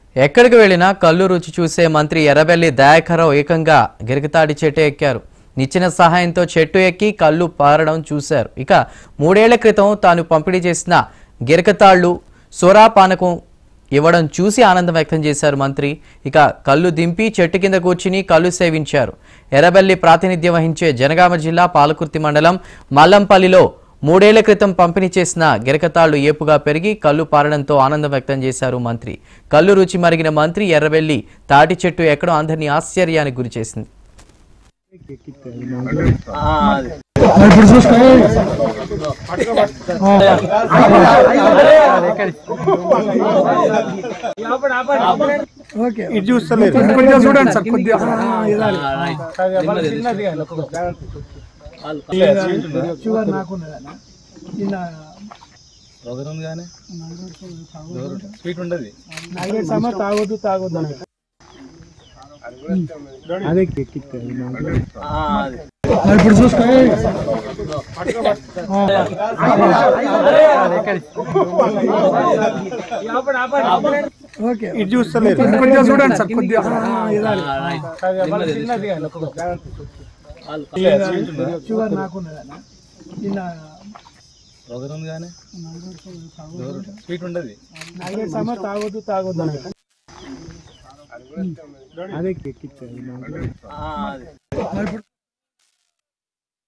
ఎక్కడికి వెళ్ళినా కళ్ళు రుచి చూసే మంత్రి ఎర్రబెల్లి దయాకరావు ఏకంగా గిరికతాడి చెట్టు ఎక్కారు నిచ్చిన సహాయంతో చెట్టు ఎక్కి కళ్ళు పారడం చూశారు ఇక మూడేళ్ల క్రితం తాను పంపిణీ చేసిన గిరకతాళ్లు సోరా పానకం ఇవ్వడం చూసి ఆనందం వ్యక్తం చేశారు మంత్రి ఇక కళ్ళు దింపి చెట్టు కింద కూర్చుని కళ్ళు సేవించారు ఎర్రబెల్లి ప్రాతినిధ్యం వహించే జనగామ జిల్లా పాలకుర్తి మండలం మల్లంపల్లిలో మూడేళ్ల క్రితం పంపిణీ చేసిన గిరకతాళ్లు ఏపుగా పెరిగి కళ్ళు పారడంతో ఆనందం వ్యక్తం చేశారు మంత్రి కళ్ళు రుచి మరిగిన మంత్రి ఎర్రబెల్లి తాటి చెట్టు ఎక్కడో అందరినీ ఆశ్చర్యానికి గురిచేసింది ఇప్పుడు చూసుకో ఓకే ఇది చూస్తలేదు కొద్దిగా చూడండి సార్ కొద్దిగా షుగర్ నాకున్నదన్న చిన్న స్వీట్ ఉండదు నాలుగైదు సమయం తాగొద్దు తాగొద్దు అని అదే ఇప్పుడు చూసుకో ఓకే ఇది చూస్తలేదు కొద్దిగా చూడండి సార్ కొద్దిగా షుగర్ నాకున్నదన్న చిన్న స్వీట్ ఉండదు నాలుగైదు సమయం తాగొద్దు తాగొద్దు అని అదే ఇప్పుడు